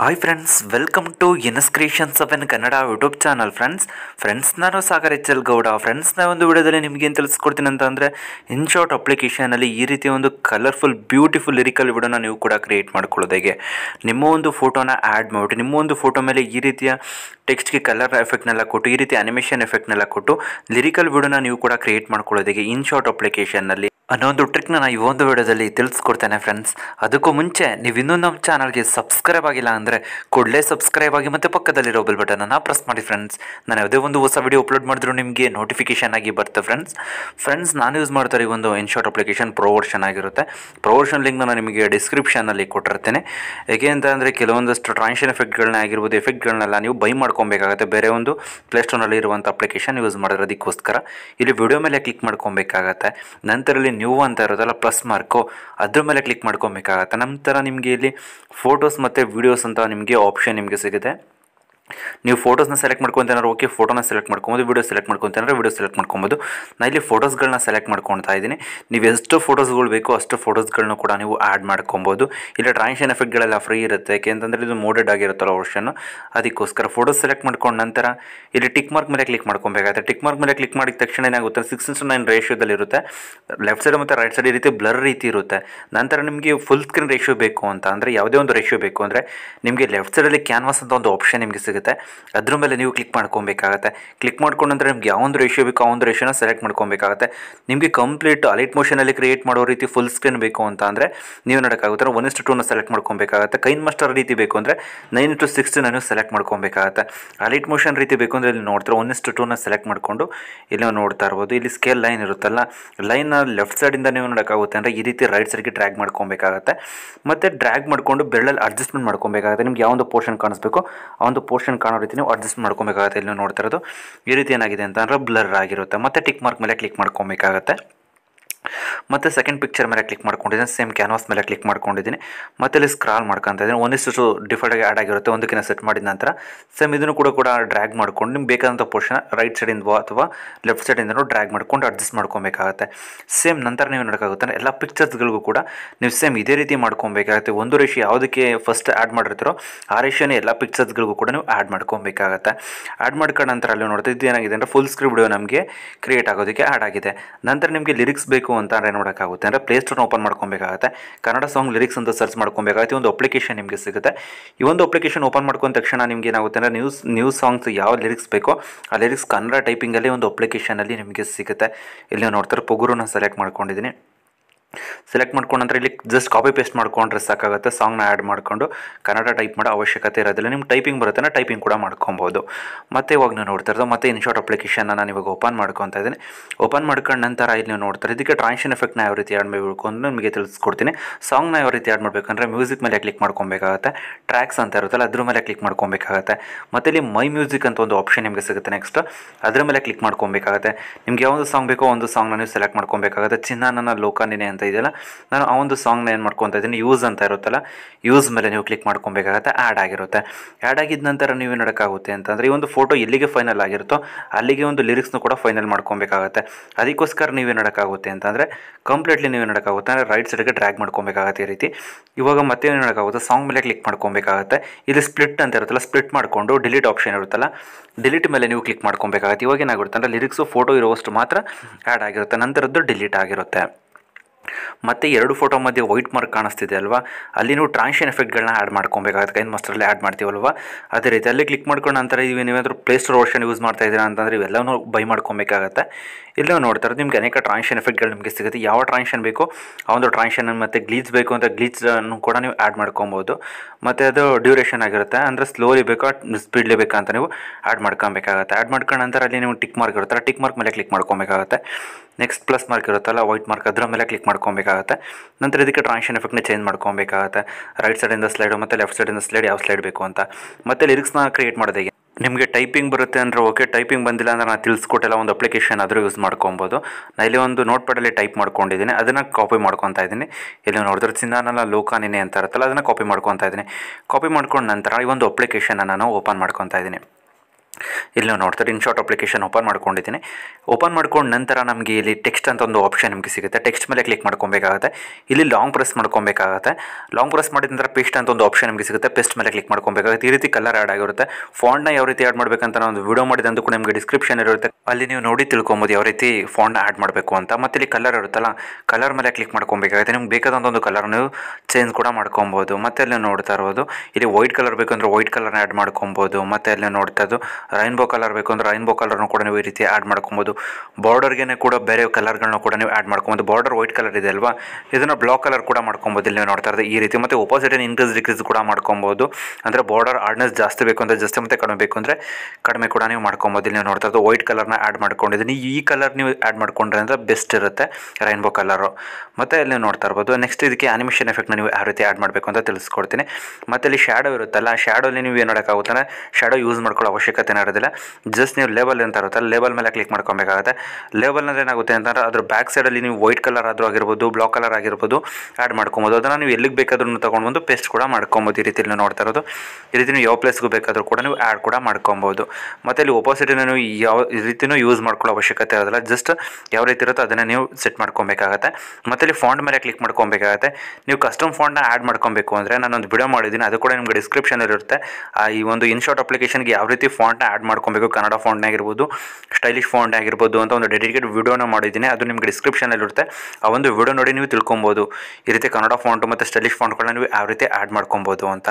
hi friends welcome to NS creations of N Kannada YouTube channel friends friends ನಾನು Sagar H L Gowda ಫ್ರೆಂಡ್ಸ್ನ ಒಂದು ವಿಡಿಯೋದಲ್ಲಿ ನಿಮಗೆ ಏನು ತಿಳಿಸ್ಕೊಡ್ತೀನಿ ಅಂತ ಅಂದರೆ ಇನ್ಶಾರ್ಟ್ ಅಪ್ಲಿಕೇಶನಲ್ಲಿ ಈ ರೀತಿಯ ಒಂದು ಕಲರ್ಫುಲ್ ಬ್ಯೂಟಿಫುಲ್ ಲಿರಿಕಲ್ ವಿಡಿಯೋನ ನೀವು ಕೂಡ ಕ್ರಿಯೇಟ್ ಮಾಡ್ಕೊಳ್ಳೋದು ಹೇಗೆ ನಿಮ್ಮ ಒಂದು ಫೋಟೋನ ಆ್ಯಡ್ ಮಾಡಿಬಿಟ್ಟು ನಿಮ್ಮ ಒಂದು ಫೋಟೋ ಮೇಲೆ ಈ ರೀತಿಯ ಟೆಕ್ಸ್ಟ್ಗೆ ಕಲರ್ ಎಫೆಕ್ಟ್ನೆಲ್ಲ ಕೊಟ್ಟು ಈ ರೀತಿ ಅನಿಮೇಷನ್ ಎಫೆಕ್ಟ್ನೆಲ್ಲ ಕೊಟ್ಟು ಲಿರಿಕಲ್ ವಿಡಿಯೋನ ನೀವು ಕೂಡ ಕ್ರಿಯೇಟ್ ಮಾಡ್ಕೊಳ್ಳೋದು ಹೇಗೆ ಇನ್ಶಾರ್ಟ್ ಅಪ್ಲಿಕೇಶನ್ನಲ್ಲಿ ಅನ್ನೋ ಒಂದು ಟ್ರಿಕ್ನ ನಾನು ಈ ಒಂದು ವಿಡಿಯೋದಲ್ಲಿ ತಿಳಿಸ್ಕೊಡ್ತೇನೆ ಫ್ರೆಂಡ್ಸ್ ಅದಕ್ಕೂ ಮುಂಚೆ ನೀವು ಇನ್ನೂ ನಮ್ಮ ಚಾನಲ್ಗೆ ಸಬ್ಸ್ಕ್ರೈಬ್ ಆಗಿಲ್ಲ ಅಂದರೆ ಕೂಡಲೇ ಸಬ್ಸ್ಕ್ರೈಬ್ ಆಗಿ ಮತ್ತು ಪಕ್ಕದಲ್ಲಿರೋ ಬೆಲ್ ಬಟನನ್ನು ಪ್ರೆಸ್ ಮಾಡಿ ಫ್ರೆಂಡ್ಸ್ ನಾನು ಯಾವುದೇ ಒಂದು ಹೊಸ ವಿಡಿಯೋ ಅಪ್ಲೋಡ್ ಮಾಡಿದ್ರು ನಿಮಗೆ ನೋಟಿಫಿಕೇಶನ್ ಆಗಿ ಬರುತ್ತೆ ಫ್ರೆಂಡ್ಸ್ ಫ್ರೆಂಡ್ಸ್ ನಾನು ಯೂಸ್ ಮಾಡ್ತಾರೆ ಈ ಒಂದು ಇನ್ಶಾರ್ಟ್ ಅಪ್ಲಿಕೇಶನ್ ಪ್ರೋ ವರ್ಷನ್ ಆಗಿರುತ್ತೆ ಪ್ರೋ ವರ್ಷನ್ ಲಿಂಕ್ ನಾನು ನಿಮಗೆ ಡಿಸ್ಕ್ರಿಪ್ಷನಲ್ಲಿ ಕೊಟ್ಟಿರ್ತೇನೆ ಹೇಗೆ ಅಂತ ಅಂದರೆ ಕೆಲವೊಂದಷ್ಟು ಟ್ರಾನ್ಷನ್ ಎಫೆಕ್ಟ್ಗಳನ್ನ ಆಗಿರ್ಬೋದು ಎಫೆಕ್ಟ್ಗಳನ್ನೆಲ್ಲ ನೀವು ಬೈ ಮಾಡ್ಕೊಬೇಕಾಗುತ್ತೆ ಬೇರೆ ಒಂದು ಪ್ಲೇಸ್ಟೋರ್ನಲ್ಲಿ ಇರುವಂಥ ಅಪ್ಲಿಕೇಶನ್ ಯೂಸ್ ಮಾಡೋದಕ್ಕೋಸ್ಕರ ಇಲ್ಲಿ ವಿಡಿಯೋ ಮೇಲೆ ಕ್ಲಿಕ್ ಮಾಡ್ಕೊಬೇಕಾಗತ್ತೆ ನಂತರ ಇಲ್ಲಿ ನ್ಯೂ ಅಂತ ಇರೋದಲ್ಲ ಪ್ಲಸ್ ಮಾರ್ಕು ಅದ್ರ ಮೇಲೆ ಕ್ಲಿಕ್ ಮಾಡ್ಕೊಬೇಕಾಗತ್ತೆ ನಂತರ ನಿಮಗೆ ಇಲ್ಲಿ ಫೋಟೋಸ್ ಮತ್ತು ವೀಡಿಯೋಸ್ ಅಂತ ನಿಮಗೆ ಆಪ್ಷನ್ ನಿಮಗೆ ಸಿಗುತ್ತೆ ನೀವು ಫೋಟೋಸ್ನ ಸೆಲೆಕ್ಟ್ ಮಾಡ್ಕೊತೇನಾರು ಓಕೆ ಫೋಟೋನ ಸೆಲೆಕ್ಟ್ ಮಾಡ್ಕೊಬೋದು ವಿಡಿಯೋ ಸೆಲೆಕ್ಟ್ ಮಾಡ್ಕೊತೇನಾರೆ ವಿಡಿಯೋ ಸೆಲೆಕ್ಟ್ ಮಾಡ್ಕೊಬೋದು ನಾನು ಇಲ್ಲಿ ಫೋಟೋಸ್ಗಳನ್ನ ಸೆಲೆಕ್ಟ್ ಮಾಡ್ಕೊಳ್ತಾ ಇದ್ದೀನಿ ನೀವು ಎಷ್ಟು ಫೋಟೋಸ್ಗಳು ಬೇಕೋ ಅಷ್ಟು ಫೋಟೋಸ್ಗಳನ್ನೂ ಕೂಡ ನೀವು ಆ್ಯಡ್ ಮಾಡ್ಕೊಬೋದು ಇಲ್ಲಿ ಟ್ರಾನ್ಷನ್ ಎಫೆಕ್ಟ್ಗಳೆಲ್ಲ ಫ್ರೀ ಇರುತ್ತೆ ಯಾಕೆಂತಂದರೆ ಇದು ಮೋಡೆಡ್ ಆಗಿರುತ್ತಲ್ಲ ವರ್ಷನ್ನು ಅದಕ್ಕೋಸ್ಕರ ಫೋಟೋಸ್ ಸೆಲೆಕ್ಟ್ ಮಾಡ್ಕೊಂಡು ನಂತರ ಇಲ್ಲಿ ಟಿಕ್ ಮಾರ್ಕ್ ಮೇಲೆ ಕ್ಲಿಕ್ ಮಾಡ್ಕೊಬೇಕಾಗುತ್ತೆ ಟಿಕ್ ಮಾರ್ಕ್ ಮೇಲೆ ಕ್ಲಿಕ್ ಮಾಡಿದ ತಕ್ಷಣ ಏನಾಗುತ್ತೆ ಸಿಕ್ಸ್ ಟು ನೈನ್ ರೇಷಿಯೋದಲ್ಲಿ ಇರುತ್ತೆ ಲೆಫ್ಟ್ ಸೈಡ್ ಮತ್ತು ರೈಟ್ ಸೈಡ್ ಈ ರೀತಿ ಬ್ಲರ್ ರೀತಿ ಇರುತ್ತೆ ನಂತರ ನಿಮಗೆ ಫುಲ್ ಸ್ಕ್ರೀನ್ ರೇಷಿಯೋ ಬೇಕು ಅಂತ ಅಂದರೆ ಯಾವುದೇ ಒಂದು ರೇಷಿಯೋ ಬೇಕು ಅಂದರೆ ನಿಮಗೆ ಲೆಫ್ಟ್ ಸೈಡಲ್ಲಿ ಕ್ಯಾನ್ವಾಸ್ ಅಂತ ಒಂದು ಆಪ್ಷನ್ ನಿಮಗೆ ಸಿಗುತ್ತೆ ಅದ್ರ ಮೇಲೆ ನೀವು ಕ್ಲಿಕ್ ಮಾಡ್ಕೊಬೇಕಾಗತ್ತೆ ಕ್ಲಿಕ್ ಮಾಡ್ಕೊಂಡು ನಂತರ ನಿಮ್ಗೆ ಯಾವ ಒಂದು ರೇಷಿಯೋ ಬೇಕು ಆ ಒಂದು ರೇಷಿಯೋನ ಸೆಲೆಕ್ಟ್ ಮಾಡ್ಕೊಬೇಕಾಗತ್ತೆ ನಿಮಗೆ ಕಂಪ್ಲೀಟ್ ಅಲೈಟ್ ಮೋಷನಲ್ಲಿ ಕ್ರಿಯೇಟ್ ಮಾಡೋ ರೀತಿ ಫುಲ್ ಸ್ಕ್ರೀನ್ ಬೇಕು ಅಂತ ಅಂದರೆ ನೀವು ನೋಡೋಕ್ಕಾಗುತ್ತೆ ಒನ್ ಇಷ್ಟು ಟೂನ ಸೆಲೆಕ್ಟ್ ಮಾಡ್ಕೊಬೇಕಾಗತ್ತೆ ಕೈನ್ ಮಾಸ್ಟರ್ ರೀತಿ ಬೇಕು ಅಂದರೆ ನೈನ್ ಟು ಸಿಕ್ಸ್ಟೀನ್ ನೀವು ಸೆಲೆಕ್ಟ್ ಮಾಡ್ಕೊಬೇಕಾಗತ್ತೆ ಅಲೈಟ್ ಮೋಷನ್ ರೀತಿ ಬೇಕು ಅಂದರೆ ಇಲ್ಲಿ ನೋಡ್ತಾರೆ ಒನ್ ಇಷ್ಟು ಟೂನ ಸೆಲೆಕ್ಟ್ ಮಾಡಿಕೊಂಡು ಇಲ್ಲಿ ನಾವು ನೋಡ್ತಾ ಇರ್ಬೋದು ಇಲ್ಲಿ ಸ್ಕೇಲ್ ಲೈನ್ ಇರುತ್ತಲ್ಲ ಲೈನ್ ಲೆಫ್ಟ್ ಸೈಡಿಂದ ನೀವು ನೋಡೋಕ್ಕಾಗುತ್ತೆ ಅಂದರೆ ಈ ರೀತಿ ರೈಟ್ ಸೈಡ್ಗೆ ಡ್ರ್ಯಾಗ್ ಮಾಡ್ಕೊಬೇಕಾಗತ್ತೆ ಮತ್ತು ಡ್ರ್ಯಾಗ್ ಮಾಡಿಕೊಂಡು ಬೆರಳಲ್ಲಿ ಅಡ್ಜಸ್ಟ್ಮೆಂಟ್ ಮಾಡ್ಕೊಬೇಕಾಗುತ್ತೆ ನಿಮ್ಗೆ ಯಾವ ಒಂದು ಪೋರ್ಷನ್ ಕಾಣಿಸ್ಬೇಕು ಆ ಒಂದು ಪೋರ್ಷನ್ ಕಾಣೋ ರೀತಿ ನೀವು ಅಡ್ಜಸ್ಟ್ ಮಾಡ್ಕೊಬೇಕಾಗುತ್ತೆ ಇಲ್ಲಿ ನೀವು ನೋಡ್ತಾ ಇರೋದು ಈ ರೀತಿ ಏನಾಗಿದೆ ಅಂತ ಅಂದರೆ ಬ್ಲರ್ ಆಗಿರುತ್ತೆ ಮತ್ತು ಟಿಕ್ ಮಾರ್ಕ್ ಮೇಲೆ ಕ್ಲಿಕ್ ಮಾಡ್ಕೊಬೇಕಾಗತ್ತೆ ಮತ್ತು ಸೆಕೆಂಡ್ ಪಿಕ್ಚರ್ ಮೇಲೆ ಕ್ಲಿಕ್ ಮಾಡ್ಕೊಂಡಿದ್ದೀನಿ ಸೇಮ್ ಕ್ಯಾನ್ವಾಸ್ ಮೇಲೆ ಕ್ಲಿಕ್ ಮಾಡ್ಕೊಂಡಿದ್ದೀನಿ ಮತ್ತೆ ಇಲ್ಲಿ ಸ್ಕ್ರಾಲ್ ಮಾಡ್ಕೊತಾ ಇದ್ದೀನಿ ಒಂದಿಷ್ಟು ಡಿಫಾಲ್ಟಾಗಿ ಆ್ಯಡ್ ಆಗಿರುತ್ತೆ ಒಂದಕ್ಕಿಂತ ಸೆಟ್ ಮಾಡಿದ ನಂತರ ಸೇಮ್ ಇದನ್ನು ಕೂಡ ಕೂಡ ಡ್ರ್ಯಾಗ್ ಮಾಡ್ಕೊಂಡು ನಿಮ್ಗೆ ಬೇಕಾದಂಥ ಪೋರ್ಷನ್ ರೈಟ್ ಸೈಡಿಂದ ಅಥವಾ ಲೆಫ್ಟ್ ಸೈಡಿಂದನೂ ಡ್ರ್ಯಾಗ್ ಮಾಡ್ಕೊಂಡು ಅಡ್ಜಸ್ಟ್ ಮಾಡ್ಕೊಬೇಕಾಗತ್ತೆ ಸೇಮ್ ನಂತರ ನೀವು ನೋಡೋಕ್ಕಾಗುತ್ತೆ ಎಲ್ಲ ಪಿಕ್ಚರ್ಸ್ಗಳಿಗೂ ಕೂಡ ನೀವು ಸೇಮ್ ಇದೇ ರೀತಿ ಮಾಡ್ಕೊಬೇಕಾಗುತ್ತೆ ಒಂದು ರೇಷಿ ಯಾವುದಕ್ಕೆ ಫಸ್ಟ್ ಆ್ಯಡ್ ಮಾಡಿರ್ತೀರೋ ಆ ರೇಷಿಯೋನೇ ಎಲ್ಲ ಪಿಕ್ಚರ್ಸ್ಗಳಿಗೂ ಕೂಡ ನೀವು ಆ್ಯಡ್ ಮಾಡ್ಕೊಬೇಕಾಗತ್ತೆ ಆ್ಯಡ್ ಮಾಡ್ಕೊಂಡ ನಂತರ ಅಲ್ಲಿ ನೋಡ್ತಾ ಇದು ಏನಾಗಿದೆ ಅಂದರೆ ಫುಲ್ ಸ್ಕ್ರೀನ್ ವಿಡಿಯೋ ನಮಗೆ ಕ್ರಿಯೇಟ್ ಆಗೋದಕ್ಕೆ ಆ್ಯಡ್ ಆಗಿದೆ ನಂತರ ನಿಮಗೆ ಲಿರಿಕ್ಸ್ ಬೇಕು ಅಂತ ಅಂದರೆ ನೋಡೋಕ್ಕಾಗುತ್ತೆ ಅಂದರೆ ಪ್ಲೇಸ್ಟೋರ್ನ ಓಪನ್ ಮಾಡ್ಕೊಬೇಕಾಗುತ್ತೆ ಕನ್ನಡ ಸಾಂಗ್ ಲಿರಿಕ್ಸ್ ಅಂತ ಸರ್ಚ್ ಮಾಡ್ಕೊಬೇಕಾಗುತ್ತೆ ಒಂದು ಅಪ್ಲಿಕೇಶನ್ ನಿಮಗೆ ಸಿಗುತ್ತೆ ಈ ಒಂದು ಅಪ್ಲಿಕೇಶನ್ ಓಪನ್ ಮಾಡ್ಕೊಂಡ ತಕ್ಷಣ ನಿಮ್ಗೆ ಏನಾಗುತ್ತೆ ಅಂದರೆ ನ್ಯೂಸ್ ನ್ಯೂಸ್ ಸಾಂಗ್ಸ್ ಯಾವ ಲಿರಿಕ್ಸ್ ಬೇಕೋ ಆ ಲಿರಿಕ್ಸ್ ಕನ್ನಡ ಟೈಪಿಂಗಲ್ಲಿ ಒಂದು ಅಪ್ಲಿಕೇಶನಲ್ಲಿ ನಿಮಗೆ ಸಿಗುತ್ತೆ ಇಲ್ಲಿ ನೀವು ನೋಡ್ತಾರೆ ಪೊಗುರುನ ಸೆಲೆಕ್ಟ್ ಮಾಡ್ಕೊಂಡಿದ್ದೀನಿ ಸೆಲೆಕ್ಟ್ ಮಾಡ್ಕೊಂಡು ನಂತರ ಇಲ್ಲಿ ಜಸ್ಟ್ ಕಾಪಿ ಪೇಸ್ಟ್ ಮಾಡ್ಕೊಂಡ್ರೆ ಸಾಕಾಗುತ್ತೆ ಸಾಂಗ್ನ ಆ್ಯಡ್ ಮಾಡಿಕೊಂಡು ಕನ್ನಡ ಟೈಪ್ ಮಾಡೋ ಅವಶ್ಯಕತೆ ಇರೋದಿಲ್ಲ ನಿಮ್ಗೆ ಟೈಪಿಂಗ್ ಬರುತ್ತೆ ಟೈಪಿಂಗ್ ಕೂಡ ಮಾಡ್ಕೊಬೋದು ಮತ್ತೆ ಇವಾಗ ನೀವು ನೋಡ್ತಾ ಇರೋದು ಮತ್ತೆ ಇನ್ಶಾರ್ಟ್ ಅಪ್ಲಿಕೇಶನ್ನ ನಾನು ಇವಾಗ ಓಪನ್ ಮಾಡ್ಕೊತಾ ಇದ್ದೀನಿ ಓಪನ್ ಮಾಡ್ಕೊಂಡು ನಂತರ ಇಲ್ಲಿ ನೀವು ನೋಡ್ತಾರೆ ಇದಕ್ಕೆ ಟ್ರಾನ್ಷನ್ ಎಫೆಕ್ಟ್ನ ಯಾವ ರೀತಿ ಆ್ಯಡ್ ಮಾಡಬೇಕು ಅಂತ ನಿಮಗೆ ತಿಳಿಸ್ಕೊಡ್ತೀನಿ ಸಾಂಗ್ನ ಯಾವ ರೀತಿ ಆ್ಯಡ್ ಮಾಡಬೇಕಂದ್ರೆ ಮ್ಯೂಸಿಕ್ ಮೇಲೆ ಕ್ಲಿಕ್ ಮಾಡ್ಕೊಬೇಕಾಗತ್ತೆ ಟ್ರ್ಯಾಕ್ಸ್ ಅಂತ ಇರುತ್ತಲ್ಲ ಅದ್ರ ಮೇಲೆ ಕ್ಲಿಕ್ ಮಾಡ್ಕೊಬೇಕಾಗತ್ತೆ ಮತ್ತು ಇಲ್ಲಿ ಮೈ ಮ್ಯೂಸಿಕ್ ಅಂತ ಒಂದು ಆಪ್ಷನ್ ನಿಮಗೆ ಸಿಗುತ್ತೆ ನೆಕ್ಸ್ಟ್ ಅದ್ರ ಮೇಲೆ ಕ್ಲಿಕ್ ಮಾಡ್ಕೊಬೇಕಾಗತ್ತೆ ನಿಮ್ಗೆ ಯಾವುದು ಸಾಂಗ್ ಬೇಕೋ ಒಂದು ಸಾಂಗ್ನ ನೀವು ಸೆಲೆಕ್ಟ್ ಮಾಡ್ಕೊಬೇಕಾಗತ್ತೆ ಚಿನ್ನ ನನ್ನ ಲೋಕನಿನೇ ಅಂತ ಇದೆಯಲ್ಲ ನಾನು ಆ ಒಂದು ಸಾಂಗ್ನ ಏನು ಮಾಡ್ಕೊತಾ ಇದ್ದೀನಿ ಯೂಸ್ ಅಂತ ಇರುತ್ತಲ್ಲ ಯೂಸ್ ಮೇಲೆ ನೀವು ಕ್ಲಿಕ್ ಮಾಡ್ಕೊಬೇಕಾಗತ್ತೆ ಆ್ಯಡ್ ಆಗಿರುತ್ತೆ ಆ್ಯಡ್ ಆಗಿದ ನಂತರ ನೀವು ನೋಡೋಕ್ಕಾಗುತ್ತೆ ಅಂತಂದರೆ ಈ ಒಂದು ಫೋಟೋ ಎಲ್ಲಿಗೆ ಫೈನಲ್ ಆಗಿರುತ್ತೋ ಅಲ್ಲಿಗೆ ಒಂದು ಲಿರಿಕ್ಸ್ನು ಕೂಡ ಫೈನಲ್ ಮಾಡ್ಕೊಬೇಕಾಗತ್ತೆ ಅದಕ್ಕೋಸ್ಕರ ನೀವೇ ನೋಡೋಕ್ಕಾಗುತ್ತೆ ಅಂತಂದರೆ ಕಂಪ್ಲೀಟ್ಲಿ ನೀವು ನೋಡೋಕ್ಕಾಗುತ್ತೆ ಅಂದರೆ ರೈಟ್ ಸೈಡ್ಗೆ ಡ್ರ್ಯಾಗ್ ಮಾಡ್ಕೊಬೇಕಾಗತ್ತೆ ಈ ರೀತಿ ಇವಾಗ ಮತ್ತೆ ಏನು ನೋಡೋಕ್ಕಾಗುತ್ತೆ ಸಾಂಗ್ ಮೇಲೆ ಕ್ಲಿಕ್ ಮಾಡ್ಕೊಬೇಕಾಗತ್ತೆ ಇಲ್ಲಿ ಸ್ಪ್ಲಿಟ್ ಅಂತ ಇರುತ್ತಲ್ಲ ಸ್ಪ್ಲಿಟ್ ಮಾಡಿಕೊಂಡು ಡಿಲೀಟ್ ಆಪ್ಷನ್ ಇರುತ್ತಲ್ಲ ಡಿಲೀಟ್ ಮೇಲೆ ನೀವು ಕ್ಲಿಕ್ ಮಾಡ್ಕೊಬೇಕಾಗತ್ತೆ ಇವಾಗ ಏನಾಗುತ್ತೆ ಅಂದರೆ ಲಿರಿಕ್ಸು ಫೋಟೋ ಇರುವಷ್ಟು ಮಾತ್ರ ಆ್ಯಡ್ ಆಗಿರುತ್ತೆ ನಂತರದ್ದು ಡಿಲೀಟ್ ಆಗಿರುತ್ತೆ ಮತ್ತು ಎರಡು ಫೋಟೋ ಮಧ್ಯೆ ವೈಟ್ ಮಾರ್ಕ್ ಕಾಣಿಸ್ತಿದೆ ಅಲ್ವಾ ಅಲ್ಲಿ ನೀವು ಟ್ರಾನ್ಷನ್ ಎಫೆಕ್ಟ್ಗಳನ್ನ ಆ್ಯಡ್ ಮಾಡ್ಕೊಬೇಕಾಗುತ್ತೆ ಕೈನ್ ಮಾಸ್ಟರಲ್ಲಿ ಆ್ಯಡ್ ಮಾಡ್ತೀವಲ್ವ ಅದೇ ರೀತಿ ಅಲ್ಲಿ ಕ್ಲಿಕ್ ಮಾಡ್ಕೊಂಡು ನಂತರ ಇವು ನೀವೇನಾದರೂ ಪ್ಲೇಸ್ಟೋರ್ ವರ್ಷನ್ ಯೂಸ್ ಮಾಡ್ತಾ ಇದ್ದೀರಾ ಅಂತಂದರೆ ಇವೆಲ್ಲವೂ ಬೈ ಮಾಡ್ಕೊಬೇಕಾಗತ್ತೆ ಇಲ್ಲಿ ನೋಡ್ತಾ ಇರೋದು ನಿಮಗೆ ಅನೇಕ ಟ್ರಾನ್ಷನ್ ಎಫೆಕ್ಟ್ಗಳು ನಿಮಗೆ ಸಿಗುತ್ತೆ ಯಾವ ಟ್ರಾನ್ಷನ್ ಬೇಕು ಆ ಒಂದು ಟ್ರಾನ್ಷನ್ ಮತ್ತು ಗ್ಲೀಚ್ ಬೇಕು ಅಂತ ಗ್ಲೀಚನ್ನು ಕೂಡ ನೀವು ಆ್ಯಡ್ ಮಾಡ್ಕೊಬೋದು ಮತ್ತು ಅದು ಡ್ಯೂರೇಷನ್ ಆಗಿರುತ್ತೆ ಅಂದರೆ ಸ್ಲೋಲಿ ಬೇಕೋ ಸ್ಪೀಡ್ಲಿ ಬೇಕಾ ಅಂತ ನೀವು ಆ್ಯಡ್ ಮಾಡ್ಕೊಬೇಕಾಗತ್ತೆ ಆ್ಯಡ್ ಮಾಡ್ಕೊಂಡು ನಂತರ ಅಲ್ಲಿ ನೀವು ಟಿಕ್ ಮಾರ್ಕ್ ಇರುತ್ತಲ್ಲ ಟಿಕ್ ಮಾರ್ಕ್ ಮೇಲೆ ಕ್ಲಿಕ್ ಮಾಡ್ಕೊಬೇಕಾಗತ್ತೆ ನೆಕ್ಸ್ಟ್ ಪ್ಲಸ್ ಮಾರ್ಕ್ ಇರುತ್ತಲ್ಲ ವೈಟ್ ಮಾರ್ಕ್ ಅದರ ಮೇಲೆ ಕ್ಲಿಕ್ ಮಾಡ್ಕೊಬೇಕಾಗತ್ತೆ ನಂತರ ಇದಕ್ಕೆ ಟ್ರಾನ್ಷನ್ ಎಫೆಕ್ಟ್ನ ಚೇಂಜ್ ಮಾಡ್ಕೊಬೇಕಾಗತ್ತೆ ರೈಟ್ ಸೈಡಿಂದ ಸ್ಲೈಡು ಮತ್ತು ಲೆಫ್ಟ್ ಸೈಡಿಂದ ಸ್ಲೈಡ್ ಯಾವ ಸ್ಲೈಡ್ ಬೇಕು ಅಂತ ಮತ್ತು ಲಿರಿಕ್ಸ್ನ ಕ್ರಿಯೇಟ್ ಮಾಡೋದು ಹೇಗೆ ನಿಮಗೆ ಟೈಪಿಂಗ್ ಬರುತ್ತೆ ಅಂದರೆ ಓಕೆ ಟೈಪಿಂಗ್ ಬಂದಿಲ್ಲ ಅಂದರೆ ನಾನು ತಿಳಿಸ್ಕೊಟ್ಟೆಲ್ಲ ಒಂದು ಅಪ್ಲಿಕೇಶನ್ ಆದರೂ ಯೂಸ್ ಮಾಡ್ಕೊಬೋದು ನಾನು ಇಲ್ಲಿ ಒಂದು ನೋಟ್ ಪ್ಯಾಡಲ್ಲಿ ಟೈಪ್ ಮಾಡ್ಕೊಂಡಿದ್ದೀನಿ ಅದನ್ನು ಕಾಪಿ ಮಾಡ್ಕೊತಾ ಇದ್ದೀನಿ ಇಲ್ಲಿ ನೋಡಿದ್ರೆ ಚಿನ್ನನಲ್ಲ ಲೋಕಾನಿನೇ ಅಂತ ಇರುತ್ತಲ್ಲ ಅದನ್ನು ಕಾಪಿ ಮಾಡ್ಕೊತಾ ಇದ್ದೀನಿ ಕಾಪಿ ಮಾಡ್ಕೊಂಡು ನಂತರ ಈ ಒಂದು ಅಪ್ಲಿಕೇಶನ್ನ ನಾನು ಓಪನ್ ಮಾಡ್ಕೊತಾ ಇದ್ದೀನಿ ಇಲ್ಲಿ ನಾವು ನೋಡ್ತಾರೆ ಇನ್ಶಾರ್ಟ್ ಅಪ್ಲಿಕೇಶನ್ ಓಪನ್ ಮಾಡ್ಕೊಂಡಿದ್ದೀನಿ ಓಪನ್ ಮಾಡ್ಕೊಂಡು ನಂತರ ನಮಗೆ ಇಲ್ಲಿ ಟೆಕ್ಸ್ಟ್ ಅಂತ ಒಂದು ಆಪ್ಷನ್ ನಿಮಗೆ ಸಿಗುತ್ತೆ ಟೆಕ್ಸ್ಟ್ ಮೇಲೆ ಕ್ಲಿಕ್ ಮಾಡ್ಕೊಬೇಕಾಗುತ್ತೆ ಇಲ್ಲಿ ಲಾಂಗ್ ಪ್ರೆಸ್ ಮಾಡ್ಕೊಬೇಕಾಗುತ್ತೆ ಲಾಂಗ್ ಪ್ರೆಸ್ ಮಾಡಿದ ನಂತರ ಪೇಸ್ಟ್ ಅಂತ ಒಂದು ಆಪ್ಷನ್ ನಿಮಗೆ ಸಿಗುತ್ತೆ ಪೇಸ್ಟ್ ಮೇಲೆ ಕ್ಲಿಕ್ ಮಾಡ್ಕೊಬೇಕಾಗುತ್ತೆ ಈ ರೀತಿ ಕಲರ್ ಆ್ಯಡ್ ಆಗಿರುತ್ತೆ ಫಾಂಟ್ನ ಯಾವ ರೀತಿ ಆ್ಯಡ್ ಮಾಡಬೇಕಂತ ನಾನು ಒಂದು ವಿಡಿಯೋ ಮಾಡಿದಂದು ಕೂಡ ನಿಮಗೆ ಡಿಸ್ಕ್ರಿಪ್ಷನ್ ಇರುತ್ತೆ ಅಲ್ಲಿ ನೀವು ನೋಡಿ ತಿಳ್ಕೊಬೋದು ಯಾವ ರೀತಿ ಫಾಂಟ್ನ ಆ್ಯಡ್ ಮಾಡಬೇಕು ಅಂತ ಮತ್ತೆ ಇಲ್ಲಿ ಕಲರ್ ಇರುತ್ತಲ್ಲ ಕಲರ್ ಮೇಲೆ ಕ್ಲಿಕ್ ಮಾಡ್ಕೊಬೇಕಾಗುತ್ತೆ ನಿಮ್ಗೆ ಬೇಕಾದಂಥ ಒಂದು ಕಲರ್ ನೀವು ಚೇಂಜ್ ಕೂಡ ಮಾಡ್ಕೊಬೋದು ಮತ್ತೆ ಅಲ್ಲಿ ನೋಡ್ತಾ ಇರ್ಬೋದು ಇಲ್ಲಿ ವೈಟ್ ಕಲರ್ ಬೇಕು ಅಂದರೆ ವೈಟ್ ಕಲರ್ನ ಆ್ಯಡ್ ಮಾಡ್ಕೊಬೋದು ಮತ್ತೆ ಅಲ್ಲಿ ನೋಡ್ತಾ ಇದ್ದು ರೈನ್ಬೋ ಕಲರ್ ಬೇಕು ಅಂದರೆ ರೈನ್ಬೋ ಕಲರ್ನು ಕೂಡ ನೀವು ಈ ರೀತಿ ಆ್ಯಡ್ ಮಾಡ್ಕೊಬೋದು ಬಾರ್ಡರ್ಗೆ ಕೂಡ ಬೇರೆ ಕಲರ್ಗಳನ್ನ ಕೂಡ ನೀವು ಆ್ಯಡ್ ಮಾಡ್ಕೊಬೋದು ಬಾರ್ಡರ್ ವೈಟ್ ಕಲರ್ ಇದೆ ಅಲ್ವಾ ಇದನ್ನು ಬ್ಲಾಕ್ ಕಲರ್ ಕೂಡ ಮಾಡ್ಕೊಬೋದು ಇಲ್ಲಿ ನೀವು ನೋಡ್ತಾ ಇರೋದು ಈ ರೀತಿ ಮತ್ತು ಒಪೋಸಿಟ್ ಇನ್ಕ್ರೀಸ್ ಡಿಕ್ರೀಸ್ ಕೂಡ ಮಾಡ್ಕೊಬೋದು ಅಂದರೆ ಬಾರ್ಡರ್ ಆರ್ಡ್ನೆಸ್ ಜಾಸ್ತಿ ಬೇಕು ಅಂದರೆ ಜಾಸ್ತಿ ಮತ್ತು ಕಡಿಮೆ ಬೇಕು ಅಂದರೆ ಕಡಿಮೆ ಕೂಡ ನೀವು ಮಾಡ್ಕೊಬೋದು ಇಲ್ಲಿ ನೀವು ನೋಡ್ತಾ ಇರೋದು ವೈಟ್ ಕಲರ್ನ ಆ್ಯಡ್ ಮಾಡ್ಕೊಂಡಿದ್ದೀನಿ ಈ ಕಲರ್ ನೀವು ಆ್ಯಡ್ ಮಾಡ್ಕೊಂಡ್ರೆ ಅಂದರೆ ಬೆಸ್ಟ್ ಇರುತ್ತೆ ರೈನ್ಬೋ ಕಲರು ಮತ್ತು ಇಲ್ಲಿ ನೀವು ನೋಡ್ತಾ ಇರ್ಬೋದು ನೆಕ್ಸ್ಟ್ ಇದಕ್ಕೆ ಆನಿಮೇಷನ್ ಎಫೆಕ್ಟ್ನ ನೀವು ಯಾವ ರೀತಿ ಆ್ಯಡ್ ಮಾಡಬೇಕು ಅಂತ ತಿಳಿಸ್ಕೊಡ್ತೀನಿ ಮತ್ತು ಇಲ್ಲಿ ಶ್ಯಾಡೋ ಇರುತ್ತಲ್ಲ ಆ ಶ್ಯಾಡೋಲಿ ನೀವು ಏನು ಮಾಡೋಕ್ಕಾಗುತ್ತೆ ಅಂದರೆ ಶ್ಯಾಡೋ ಯೂಸ್ ಮಾಡ್ಕೊಳ್ಳೋ ಅವಶ್ಯಕತೆ ಇರೋದಿಲ್ಲ ಜಸ್ಟ್ ನೀವು ಲೇಬಲ್ ಅಂತ ಇರುತ್ತಲ್ಲ ಲೇಬಲ್ ಮೇಲೆ ಕ್ಲಿಕ್ ಮಾಡ್ಕೊಬೇಕಾಗುತ್ತೆ ಲೇಬಲ್ ಅಂದರೆ ಏನಾಗುತ್ತೆ ಅಂತಂದ್ರೆ ಅದ್ರ ಬ್ಯಾಕ್ ಸೈಡಲ್ಲಿ ನೀವು ವೈಟ್ ಕಲರ್ ಆದರೂ ಆಗಿರ್ಬೋದು ಬ್ಲಾಕ್ ಕಲರ್ ಆಗಿರ್ಬೋದು ಆ್ಯಡ್ ಮಾಡ್ಕೊಬೋದು ಅದನ್ನು ನೀವು ಎಲ್ಲಿಗೆ ಬೇಕಾದ್ರೂ ತೊಗೊಂಡು ಬಂದು ಪೇಸ್ಟ್ ಕೂಡ ಮಾಡ್ಕೊಬೋದು ಈ ರೀತಿ ನೀವು ನೋಡ್ತಾ ಇರೋದು ಈ ರೀತಿ ನೀವು ಯಾವ ಪ್ಲೇಸ್ಗೂ ಬೇಕಾದರೂ ಕೂಡ ನೀವು ಆ್ಯಡ್ ಕೂಡ ಮಾಡ್ಕೊಬೋದು ಮತ್ತು ಇಲ್ಲಿ ಒಪೋಸಿಟಿನ ನೀವು ಯಾವ ರೀತಿಯೂ ಯೂಸ್ ಮಾಡ್ಕೊಳ್ಳೋ ಅವಶ್ಯಕತೆ ಇರೋದಿಲ್ಲ ಜಸ್ಟ್ ಯಾವ ರೀತಿ ಇರುತ್ತೋ ಅದನ್ನು ನೀವು ಸೆಟ್ ಮಾಡ್ಕೊಬೇಕಾಗತ್ತೆ ಮತ್ತು ಇಲ್ಲಿ ಫಾಂಟ್ ಮೇಲೆ ಕ್ಲಿಕ್ ಮಾಡ್ಕೊಬೇಕಾಗತ್ತೆ ನೀವು ಕಸ್ಟಮ್ ಫಾಂಟ್ನ ಆ್ಯಡ್ ಮಾಡ್ಕೊಬೇಕು ಅಂದರೆ ನಾನೊಂದು ವಿಡಿಯೋ ಮಾಡಿದ್ದೀನಿ ಅದು ಕೂಡ ನಿಮಗೆ ಡಿಸ್ಕ್ರಿಪ್ಷನಲ್ಲಿ ಇರುತ್ತೆ ಆ ಈ ಒಂದು ಇನ್ಶಾರ್ಟ್ ಅಪ್ಲಿಕೇಶನ್ಗೆ ಯಾವ ರೀತಿ ಫಾಂಟ್ನ ಆ್ಯಡ್ ಮಾಡ್ಕೊಬೇಕು ಕನ್ನಡ ಫಾಂಟ್ನ ಆಗಿರ್ಬೋದು ಸ್ಟೈಲಿಶ್ ಫಾಂಟ್ ಆಗಿರ್ಬೋದು ಅಂತ ಒಂದು ಡೆಡಿಕೇಟ್ ವಿಡಿಯೋನ ಮಾಡಿದ್ದೀನಿ ಅದು ನಿಮಗೆ ಡಿಸ್ಕ್ರಿಪ್ಷನಲ್ಲಿ ಇರುತ್ತೆ ಆ ಒಂದು ವಿಡಿಯೋ ನೋಡಿ ನೀವು ತಿಳ್ಕೊಬೋದು ಈ ರೀತಿ ಕನ್ನಡ ಫಾಂಟು ಮತ್ತು ಸ್ಟೈಲಿಶ್ ಫಾಂಟ್ಗಳನ್ನ ನೀವು ಯಾವ ರೀತಿ ಆ್ಯಡ್ ಮಾಡ್ಕೊಬೋದು ಅಂತ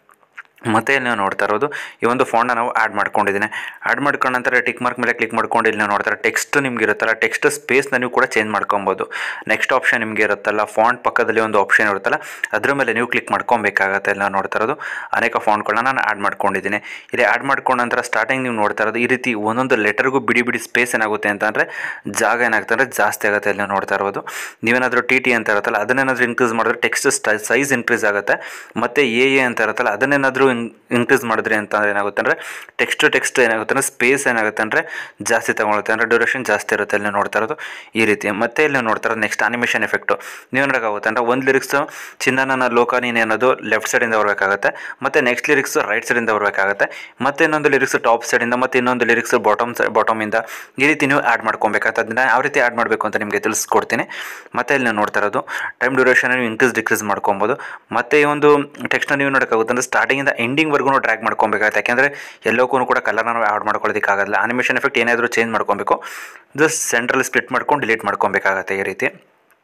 ಮತ್ತೆ ಇಲ್ಲಿ ನೀವು ನೋಡ್ತಾ ಇರೋದು ಈ ಒಂದು ಫಾಂಟ್ನ ನಾವು ಆ್ಯಡ್ ಮಾಡ್ಕೊಂಡಿದ್ದೀನಿ ಆ್ಯಡ್ ಮಾಡ್ಕೊಂಡ ನಂತರ ಟಿಕ್ ಮಾರ್ಕ್ ಮೇಲೆ ಕ್ಲಿಕ್ ಮಾಡ್ಕೊಂಡು ಇಲ್ಲಿ ನೀವು ನೋಡ್ತಾರೆ ಟೆಕ್ಸ್ಟ್ ನಿಮ್ಗೆ ಇರುತ್ತಲ್ಲ ಟೆಕ್ಸ್ಟ್ ಸ್ಪೇಸ್ನ ನೀವು ಕೂಡ ಚೇಂಜ್ ಮಾಡ್ಕೊಬೋದು ನೆಕ್ಸ್ಟ್ ಆಪ್ಷನ್ ನಿಮಗೆ ಇರುತ್ತಲ್ಲ ಫಾಂಟ್ ಪಕ್ಕದಲ್ಲಿ ಒಂದು ಆಪ್ಷನ್ ಇರುತ್ತಲ್ಲ ಅದ್ರ ಮೇಲೆ ನೀವು ಕ್ಲಿಕ್ ಮಾಡ್ಕೊಬೇಕಾಗತ್ತೆ ಇಲ್ಲಿ ನಾವು ನೋಡ್ತಾ ಇರೋದು ಅನೇಕ ಫಾಂಟ್ಗಳನ್ನ ನಾನು ಆ್ಯಡ್ ಮಾಡ್ಕೊಂಡಿದ್ದೀನಿ ಇಲ್ಲಿ ಆ್ಯಡ್ ಮಾಡ್ಕೊಂಡ ನಂತರ ಸ್ಟಾರ್ಟಿಂಗ್ ನೀವು ನೋಡ್ತಾ ಇರೋದು ಈ ರೀತಿ ಒಂದೊಂದು ಲೆಟರ್ಗೂ ಬಿಡಿ ಬಿಡಿ ಸ್ಪೇಸ್ ಏನಾಗುತ್ತೆ ಅಂತಂದರೆ ಜಾಗ ಏನಾಗುತ್ತೆ ಅಂದರೆ ಜಾಸ್ತಿ ಆಗುತ್ತೆ ಇಲ್ಲಿ ನೀವು ನೋಡ್ತಾ ಇರೋದು ನೀವೇನಾದರೂ ಟಿ ಟಿ ಅಂತ ಇರುತ್ತಲ್ಲ ಅದನ್ನೇನಾದರೂ ಇನ್ಕ್ರೀಸ್ ಮಾಡಿದ್ರೆ ಟೆಕ್ಸ್ಟ್ ಸೈಜ್ ಇನ್ಕ್ರೀಸ್ ಆಗುತ್ತೆ ಮತ್ತು ಎ ಎ ಅಂತ ಇರುತ್ತಲ್ಲ ಅದನ್ನೇನಾದರೂ ಇನ್ಕ್ರೀಸ್ ಮಾಡಿದ್ರಿ ಅಂತಂದ್ರೆ ಏನಾಗುತ್ತೆ ಅಂದರೆ ಟೆಕ್ಸ್ಟ್ ಟು ಟೆಕ್ಸ್ಟ್ ಏನಾಗುತ್ತೆ ಅಂದರೆ ಸ್ಪೇಸ್ ಏನಾಗುತ್ತೆ ಅಂದರೆ ಜಾಸ್ತಿ ತಗೊಳುತ್ತೆ ಅಂದರೆ ಡ್ಯೂರೇಷನ್ ಜಾಸ್ತಿ ಇರುತ್ತೆ ಇಲ್ಲಿ ನೋಡ್ತಾ ಇರೋದು ಈ ರೀತಿ ಮತ್ತೆ ಇಲ್ಲಿ ನೋಡ್ತಾ ಇರೋದು ನೆಕ್ಸ್ಟ್ ಅನಿಮೇಷನ್ ಎಫೆಕ್ಟು ನೀವು ನೋಡೋಕ್ಕಾಗುತ್ತೆ ಅಂದರೆ ಒಂದು ಲಿರಿಕ್ಸು ಚಿನ್ನನ ಲೋಕ ನೀನು ಅನ್ನೋದು ಲೆಫ್ಟ್ ಸೈಡಿಂದ ಬರಬೇಕಾಗುತ್ತೆ ಮತ್ತು ನೆಕ್ಸ್ಟ್ ಲಿರಿಕ್ಸ್ ರೈಟ್ ಸೈಡಿಂದ ಬರಬೇಕಾಗುತ್ತೆ ಮತ್ತು ಇನ್ನೊಂದು ಲಿರಿಕ್ಸ್ ಟಾಪ್ ಸೈಡಿಂದ ಮತ್ತು ಇನ್ನೊಂದು ಲಿರಿಕ್ಸ್ ಬಾಟಮ್ ಸೈ ಬಾಟಮಿಂದ ಈ ರೀತಿ ನೀವು ಆ್ಯಡ್ ಮಾಡ್ಕೊಬೇಕಾಗುತ್ತೆ ಅದನ್ನ ಯಾವ ರೀತಿ ಆ್ಯಡ್ ಮಾಡಬೇಕು ಅಂತ ನಿಮಗೆ ತಿಳಿಸ್ಕೊಡ್ತೀನಿ ಮತ್ತು ಇಲ್ಲಿ ನೀವು ನೋಡ್ತಾ ಇರೋದು ಟೈಮ್ ಡ್ಯೂರೇಷನ್ ನೀವು ಇನ್ಕ್ರೀಸ್ ಡಿಕ್ರೀಸ್ ಮಾಡ್ಕೊಬೋದು ಮತ್ತು ಈ ಒಂದು ಟೆಕ್ಸ್ಟ್ನ ನೀವು ನೋಡೋಕ್ಕಾಗುತ್ತೆ ಅಂದರೆ ಸ್ಟಾರ್ಟಿಂಗಿಂದ ಎಂಡಿಂಗ್ವರೆಗೂ ಡ್ರ್ಯಾಗ್ ಮಾಡ್ಕೊಬೇಕಾಗುತ್ತೆ ಯಾಕೆಂದರೆ ಎಲ್ಲೋಕ್ಕೂ ಕೂಡ ಕಲರ್ನ ನಾವು ಆ್ಯಡ್ ಮಾಡ್ಕೊಳ್ಳೋದಕ್ಕಾಗಲ್ಲ ಅನಿಮೇಷನ್ ಎಫೆಕ್ಟ್ ಏನಾದರೂ ಚೇಂಜ್ ಮಾಡ್ಕೊಬೇಕು ಜಸ್ಟ್ ಸೆಂಟ್ರಲ್ಲಿ ಸ್ಪ್ಲಿಟ್ ಮಾಡ್ಕೊಂಡು ಡಿಲೀಟ್ ಮಾಡ್ಕೊಬೇಕಾಗತ್ತೆ ಈ ರೀತಿ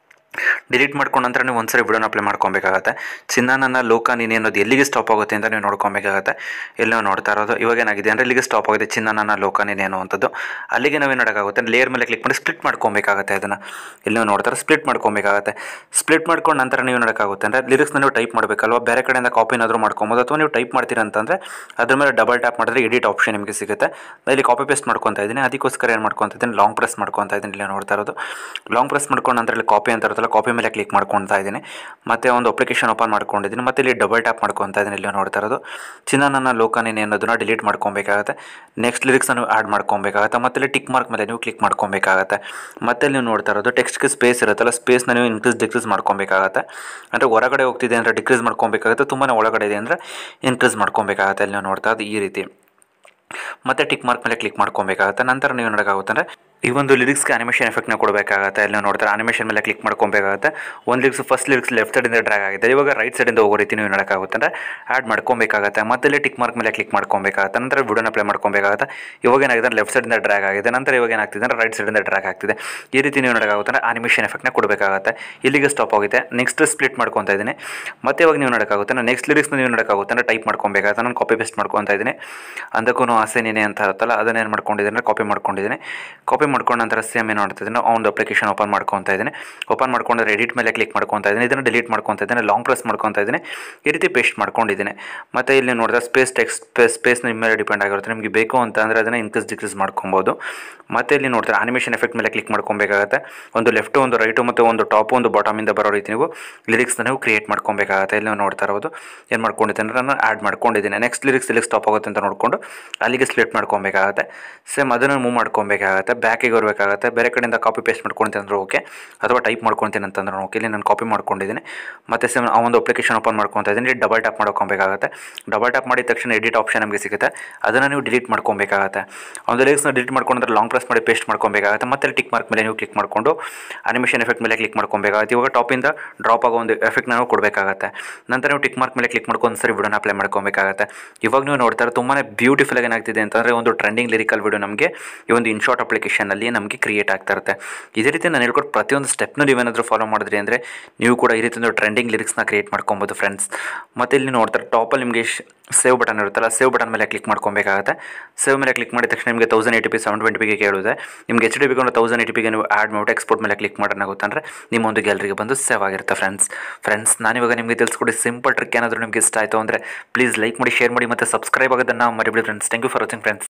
ಡಿಲೀಟ್ ಮಾಡ್ಕೊಂಡ ನಂತರ ನೀವು ಒಂದ್ಸರಿ ವಿಡಿಯೋನ ಅಪ್ಲೈ ಮಾಡ್ಕೊಬೇಕಾಗತ್ತೆ ಚಿನ್ನ ನನ್ನ ಲೋಕ ನೀನು ಅನ್ನೋದು ಎಲ್ಲಿಗೆ ಸ್ಟಾಪ್ ಆಗುತ್ತೆ ಅಂತ ನೀವು ನೋಡ್ಕೊಬೇಕಾಗತ್ತೆ ಎಲ್ಲಿ ನಾವು ನೋಡ್ತಾ ಇರೋದು ಇವಾಗ ಏನಾಗಿದೆ ಅಂದರೆ ಇಲ್ಲಿಗೆ ಸ್ಟಾಪ್ ಆಗಿದೆ ಚಿನ್ನ ನನ್ನ ಲೋಕ ನೀನೇನು ಅಂತದ್ದು ಅಲ್ಲಿಗೆ ನಾವೇನು ಮಾಡೋಕ್ಕಾಗುತ್ತೆ ಲೇಯರ್ ಮೇಲೆ ಕ್ಲಿಕ್ ಮಾಡಿ ಸ್ಪ್ಲಿಟ್ ಮಾಡ್ಕೊಬೇಕಾಗತ್ತೆ ಅದನ್ನು ಇಲ್ಲಿ ನೀವು ನೋಡ್ತಾರೆ ಸ್ಪ್ಲಿಟ್ ಮಾಡ್ಕೊಬೇಕಾಗತ್ತೆ ಸ್ಪ್ಲಿಟ್ ಮಾಡ್ಕೊಂಡು ನಂತರ ನೀವು ನೋಡೋಕ್ಕಾಗುತ್ತೆ ಅಂದರೆ ಲಿರಿಕ್ಸ್ನ ನೀವು ಟೈಪ್ ಮಾಡಬೇಕಲ್ವ ಬೇರೆ ಕಡೆಯಿಂದ ಕಾಪಿ ಏನಾದರೂ ಮಾಡ್ಕೊಬೋದು ಅಥವಾ ನೀವು ಟೈಪ್ ಮಾಡ್ತೀರ ಅಂತಂದರೆ ಅದ್ರ ಮೇಲೆ ಡಬಲ್ ಟ್ಯಾಪ್ ಮಾಡಿದ್ರೆ ಎಡಿಟ್ ಆಪ್ಷನ್ ನಿಮಗೆ ಸಿಗುತ್ತೆ ನಾನು ಇಲ್ಲಿ ಕಾಪಿ ಪೇಸ್ಟ್ ಮಾಡ್ಕೊತಾ ಇದ್ದೀನಿ ಅದಕ್ಕೋಸ್ಕರ ಏನು ಮಾಡ್ಕೊತಾ ಇದ್ದೀನಿ ಲಾಂಗ್ ಪ್ರೆಸ್ ಮಾಡ್ಕೊತಾ ಇದ್ದೀನಿ ಇಲ್ಲಿ ನೋಡ್ತಾ ಇರೋದು ಲಾಂಗ್ ಪ್ರೆಸ್ ಮಾಡ್ಕೊಂಡು ನಂತರ ಇಲ್ಲಿ ಕಾಪಿ ಅಂತ ಇರುತ್ತಲ್ಲ ಕಾಪಿ ಮೇಲೆ ಕ್ಲಿಕ್ ಮಾಡ್ಕೊತಾ ಇದ್ದೀನಿ ಮತ್ತೆ ಒಂದು ಅಪ್ಲಿಕೇಶನ್ ಓಪನ್ ಮಾಡ್ಕೊಂಡಿದ್ದೀನಿ ಮತ್ತೆ ಇಲ್ಲಿ ಡಬಲ್ ಟ್ಯಾಪ್ ಮಾಡ್ಕೊತಾ ಇದ್ದೀನಿ ಇಲ್ಲಿ ನೋಡ್ತಾ ಇರೋದು ಚಿನ್ನ ನನ್ನ ಲೋಕ ನೀನು ಅನ್ನೋದನ್ನ ಡಿಲೀಟ್ ಮಾಡ್ಕೊಬೇಕಾಗತ್ತೆ ನೆಕ್ಸ್ಟ್ ಲಿರಿಕ್ಸ್ ನೀವು ಆ್ಯಡ್ ಮಾಡ್ಕೊಬೇಕಾಗತ್ತೆ ಮತ್ತೆ ಇಲ್ಲಿ ಟಿಕ್ ಮಾರ್ಕ್ ಮೇಲೆ ನೀವು ಕ್ಲಿಕ್ ಮಾಡ್ಕೊಬೇಕಾಗತ್ತೆ ಮತ್ತೆ ನೀವು ನೋಡ್ತಾ ಇರೋದು ಟೆಕ್ಸ್ಟ್ಗೆ ಸ್ಪೇಸ್ ಇರುತ್ತಲ್ಲ ಸ್ಪೇಸ್ನ ನೀವು ಇನ್ಕ್ರೀಸ್ ಡಿಕ್ರೀಸ್ ಮಾಡ್ಕೊಬೇಕಾಗತ್ತೆ ಅಂದರೆ ಹೊರಗಡೆ ಹೋಗ್ತಿದೆ ಅಂದರೆ ಡಿಕ್ರೀಸ್ ಮಾಡ್ಕೊಬೇಕಾಗತ್ತೆ ತುಂಬಾ ಒಳಗಡೆ ಇದೆ ಅಂದರೆ ಇನ್ಕ್ರೀಸ್ ಮಾಡ್ಕೊಬೇಕಾಗತ್ತೆ ಅಲ್ಲಿ ನೀವು ನೋಡ್ತಾ ಇರೋದು ಈ ರೀತಿ ಮತ್ತೆ ಟಿಕ್ ಮಾರ್ಕ್ ಮೇಲೆ ಕ್ಲಿಕ್ ಮಾಡ್ಕೊಬೇಕಾಗತ್ತೆ ನಂತರ ನೀವು ನೋಡೋಕ್ಕಾಗುತ್ತೆ ಅಂದರೆ ಈ ಒಂದು ಲಿರಿಕ್ಸ್ಗೆ ಅನಿಮೇಷನ್ ಎಫೆಕ್ಟ್ನ ಕೊಡಬೇಕಾಗತ್ತೆ ಅಲ್ಲಿ ನೀವು ನೋಡ್ತಾರೆ ಅನಿಮೇಷನ್ ಮೇಲೆ ಕ್ಲಿಕ್ ಮಾಡ್ಕೊಬೇಕಾಗತ್ತೆ ಒಂದು ಲಿರಿಕ್ಸ್ ಫಸ್ಟ್ ಲಿರಿಕ್ಸ್ ಲೆಫ್ಟ್ ಸೈಡಿಂದ ಡ್ರ್ಯಾಗ್ ಆಗಿದೆ ಇವಾಗ ರೈಟ್ ಸೈಡಿಂದ ಹೋಗೋ ರೀತಿ ನೀವು ನೋಡೋಕ್ಕಾಗುತ್ತೆ ಅಂದರೆ ಆ್ಯಡ್ ಮಾಡ್ಕೊಬೇಕಾಗತ್ತೆ ಮತ್ತೆ ಇಲ್ಲಿ ಟಿಕ್ ಮಾರ್ಕ್ ಮೇಲೆ ಕ್ಲಿಕ್ ಮಾಡ್ಕೊಬೇಕಾಗತ್ತೆ ನಂತರ ವಿಡಿಯೋನ ಪ್ಲೇ ಮಾಡ್ಕೊಬೇಕಾಗತ್ತೆ ಇವಾಗ ಏನಾಗಿದೆ ಲೆಫ್ಟ್ ಸೈಡಿಂದ ಡ್ರ್ಯಾಗ್ ಆಗಿದೆ ನಂತರ ಇವಾಗ ಏನಾಗ್ತಿದೆ ಅಂದರೆ ರೈಟ್ ಸೈಡಿಂದ ಡ್ರ್ಯಾಗ್ ಆಗ್ತಿದೆ ಈ ರೀತಿ ನೀವು ನೋಡೋಕ್ಕಾಗುತ್ತೆ ಅಂದರೆ ಅನಿಮೇಷನ್ ಎಫೆಕ್ಟ್ನ ಕೊಡಬೇಕಾಗತ್ತೆ ಇಲ್ಲಿಗೆ ಸ್ಟಾಪ್ ಆಗಿದೆ ನೆಕ್ಸ್ಟ್ ಸ್ಪ್ಲಿಟ್ ಮಾಡ್ಕೊತಾ ಇದ್ದೀನಿ ಮತ್ತೆ ಇವಾಗ ನೀವು ನೋಡೋಕ್ಕಾಗುತ್ತೆ ನಾನು ನೆಕ್ಸ್ಟ್ ಲಿರಿಕ್ಸ್ನ ನೀವು ನೋಡೋಕ್ಕಾಗುತ್ತೆ ಅಂದರೆ ಟೈಪ್ ಮಾಡ್ಕೊಬೇಕಾಗುತ್ತೆ ನಾನು ಕಾಪಿ ಪೇಸ್ಟ್ ಮಾಡ್ಕೊತಾ ಇದ್ದೀನಿ ಅಂದಕ್ಕೂ ಆಸೆ ನೀನೆ ಅಂತ ಇರುತ್ತಲ್ಲ ಅದನ್ನೇನು ಮಾಡ್ಕೊಂಡಿದ್ದೀನಿ ಅಂದರೆ ಕಾಪಿ ಮಾಡ್ಕೊಂಡಿದ್ದೀನಿ ಕಾಪಿ ಮಾಡ್ಕೊಂಡು ನಂತರ ಸೇಮ್ ಏನು ಮಾಡ್ತಿದ್ದೀನಿ ಒಂದು ಅಪ್ಲಿಕೇಶನ್ ಓಪನ್ ಮಾಡ್ಕೊತಾ ಇದ್ದೀನಿ ಓಪನ್ ಮಾಡ್ಕೊಂಡ್ರೆ ಎಡಿಟ್ ಮೇಲೆ ಕ್ಲಿಕ್ ಮಾಡ್ಕೊತಾ ಇದ್ದೀನಿ ಇದನ್ನು ಡಿಲೀಟ್ ಮಾಡ್ಕೊತಾ ಇದ್ದೀನಿ ಲಾಂಗ್ ಪ್ರೆಸ್ ಮಾಡ್ಕೊತಾ ಇದ್ದೀನಿ ಈ ರೀತಿ ಪೇಸ್ಟ್ ಮಾಡ್ಕೊಂಡಿದ್ದೀನಿ ಮತ್ತು ಇಲ್ಲಿ ನೋಡಿದ್ರೆ ಸ್ಪೇಸ್ ಟೆಕ್ಸ್ಟ್ ಸ್ಪೇಸ್ ಸ್ಪೇಸ್ ನಿಮ್ಮ ಮೇಲೆ ಡಿಪೆಂಡ್ ಆಗಿರುತ್ತೆ ನಿಮಗೆ ಬೇಕು ಅಂತ ಅಂದರೆ ಅದನ್ನು ಇನ್ಕ್ರೀಸ್ ಡಿಕ್ರೀಸ್ ಮಾಡ್ಕೊಬೋದು ಮತ್ತು ಇಲ್ಲಿ ನೋಡ್ತಾರೆ ಅನಿಮೇಷನ್ ಎಫೆಕ್ಟ್ ಮೇಲೆ ಕ್ಲಿಕ್ ಮಾಡ್ಕೊಬೇಕಾಗತ್ತೆ ಒಂದು ಲೆಫ್ಟು ಒಂದು ರೈಟು ಮತ್ತು ಒಂದು ಟಾಪು ಒಂದು ಬಾಟಮಿಂದ ಬರೋ ರೀತಿ ನೀವು ಲಿರಿಕ್ಸ್ನ ನೀವು ಕ್ರಿಯೇಟ್ ಮಾಡ್ಕೊಬೇಕಾಗತ್ತೆ ಇಲ್ಲಿ ನೀವು ನೋಡ್ತಾ ಇರೋದು ಏನು ಮಾಡ್ಕೊಂಡಿದ್ದೀನಿ ಅಂದರೆ ನಾನು ಆ್ಯಡ್ ಮಾಡ್ಕೊಂಡಿದ್ದೀನಿ ನೆಕ್ಸ್ಟ್ ಲಿರಿಕ್ಸ್ ಎಲ್ಲಿಗೆ ಸ್ಟಾಪ್ ಆಗುತ್ತೆ ಅಂತ ನೋಡಿಕೊಂಡು ಅಲ್ಲಿಗೆ ಸ್ಪ್ಲಿಟ್ ಮಾಡ್ಕೊಬೇಕಾಗತ್ತೆ ಸೇಮ್ ಅದನ್ನು ಮೂವ್ ಮಾಡ್ಕೊಬೇಕಾಗತ್ತೆ ಬ್ಯಾಕಿಗೆ ಬರಬೇಕಾಗತ್ತೆ ಬೇರೆ ಕಡೆಯಿಂದ ಕಾಪಿ ಪೇಸ್ಟ್ ಮಾಡ್ಕೊಳ್ತೀನಿ ಅಂದ್ರೆ ಓಕೆ ಅಥವಾ ಟೈಪ್ ಮಾಡ್ಕೊಳ್ತೀನಿ ಅಂತಂದ್ರೆ ಓಕೆ ಇಲ್ಲಿ ನಾನು ಕಾಪಿ ಮಾಡ್ಕೊಂಡಿದ್ದೀನಿ ಮತ್ತು ಸೇಮ್ ಆ ಒಂದು ಅಪ್ಲಿಕೇಶನ್ ಓಪನ್ ಮಾಡ್ಕೊತಾ ಇದ್ದೀನಿ ಡಬಲ್ ಟ್ಯಾಪ್ ಮಾಡ್ಕೊಬೇಕಾಗತ್ತೆ ಡಬಲ್ ಟ್ಯಾಪ್ ಮಾಡಿದ ತಕ್ಷಣ ಎಡಿಟ್ ಆಪ್ಷನ್ ನಮಗೆ ಸಿಗುತ್ತೆ ಅದನ್ನು ನೀವು ಡಿಲೀಟ್ ಮಾಡ್ಕೊಬೇಕಾಗತ್ತೆ ಒಂದು ಲಿರಿಕ್ಸ್ನ ಡಿಲೀಟ್ ಮಾಡ್ಕೊಂಡ್ರೆ ಲಾಂಗ್ ಪ್ರೆಸ್ ಮಾಡಿ ಪೇಸ್ಟ್ ಮಾಡ್ಕೊಬೇಕಾಗತ್ತೆ ಮತ್ತೆ ಟಿಕ್ ಮಾರ್ಕ್ ಮೇಲೆ ನೀವು ಕ್ಲಿಕ್ ಮಾಡಿಕೊಂಡು ಅನಿಮೇಷನ್ ಎಫೆಕ್ಟ್ ಮೇಲೆ ಕ್ಲಿಕ್ ಮಾಡ್ಕೊಬೇಕಾಗತ್ತೆ ಇವಾಗ ಟಾಪಿಂದ ಡ್ರಾಪ್ ಆಗೋ ಒಂದು ಎಫೆಕ್ಟ್ನ ನಾವು ಕೊಡಬೇಕಾಗತ್ತೆ ನಂತರ ನೀವು ಟಿಕ್ ಮಾರ್ಕ್ ಮೇಲೆ ಕ್ಲಿಕ್ ಮಾಡ್ಕೊಂಡು ಸರಿ ವಿಡಿಯೋನ ಅಪ್ಲೈ ಮಾಡ್ಕೊಬೇಕಾಗತ್ತೆ ಇವಾಗ ನೀವು ನೋಡ್ತಾರೆ ತುಂಬಾ ಬ್ಯೂಟಿಫುಲ್ ಆಗಿ ಏನಾಗ್ತಿದೆ ಅಂತಂದರೆ ಒಂದು ಟ್ರೆಂಡಿಂಗ್ ಲಿರಿಕಲ್ ವಿಡಿಯೋ ನಮಗೆ ಈ ಒಂದು ಇನ್ಶಾರ್ಟ್ ಅಪ್ಲಿಕೇಶನಲ್ಲಿ ನಮಗೆ ಕ್ರಿಯೇಟ್ ಆಗ್ತಾ ಇರುತ್ತೆ ಇದೇ ರೀತಿ ನಾನು ಹೇಳ್ಕೊಟ್ಟು ಪ್ರತಿಯೊಂದು ಸ್ಟೆಪ್ನು ನೀವೇನಾದರೂ ಫಾಲೋ ಮಾಡಿದ್ರಿ ಅಂದರೆ ನೀವು ಕೂಡ ಈ ರೀತಿ ಒಂದು ಟ್ರೆಂಡಿಂಗ್ ಲಿರಿಕ್ಸ್ನ ಕ್ರಿಯೇಟ್ ಮಾಡ್ಕೊಬೋದು ಫ್ರೆಂಡ್ಸ್ ಮತ್ತು ಇಲ್ಲಿ ನೋಡ್ತಾರೆ ಟಾಪಲ್ಲಿ ನಿಮಗೆ ಸೇವ್ ಬಟನ್ ಇರುತ್ತಲ್ಲ ಸೇವ್ ಬಟನ್ ಮೇಲೆ ಕ್ಲಿಕ್ ಮಾಡ್ಕೊಬೇಕಾಗತ್ತೆ ಸೇವ್ ಮೇಲೆ ಕ್ಲಿಕ್ ಮಾಡಿದ ತಕ್ಷಣ ನಿಮಗೆ thousand eighty p seven twenty ಪಿಗೆ ಕೇಳಿದೆ ನಿಮ್ಗೆ ಎಚ್ ಡಿ ಬೇಕು ಅಂದ್ರೆ ತೌಸಂಡ್ ಏಯ್ಟಿ ಪಿಗೆ ನೀವು ಆ್ಯಡ್ ಮಾಡ್ಬಿಟ್ಟು ಎಕ್ಸ್ಪೋರ್ಟ್ ಮೇಲೆ ಕ್ಲಿಕ್ ಮಾಡೋಣ ಅಂದರೆ ನಿಮ್ಮ ಒಂದು ಗ್ಯಾಲರಿಗೆ ಬಂದು ಸೇವ್ ಆಗಿರುತ್ತೆ ಫ್ರೆಂಡ್ಸ್ ಫ್ರೆಂಡ್ಸ್ ನಾನಿವಾಗ ನಿಮಗೆ ತಿಳಿಸ್ಕೊಡಿ ಸಿಂಪಲ್ ಟ್ರಿಕ್ ಏನಾದರೂ ನಿಮಗೆ ಇಷ್ಟ ಆಯಿತು ಅಂದರೆ ಪ್ಲೀಸ್ ಲೈಕ್ ಮಾಡಿ ಶೇರ್ ಮಾಡಿ ಮತ್ತು ಸಬ್ಸ್ಕ್ರೈಬ್ ಆಗೋದನ್ನು ಮರಿಬಿಡಿ friends thank you for watching friends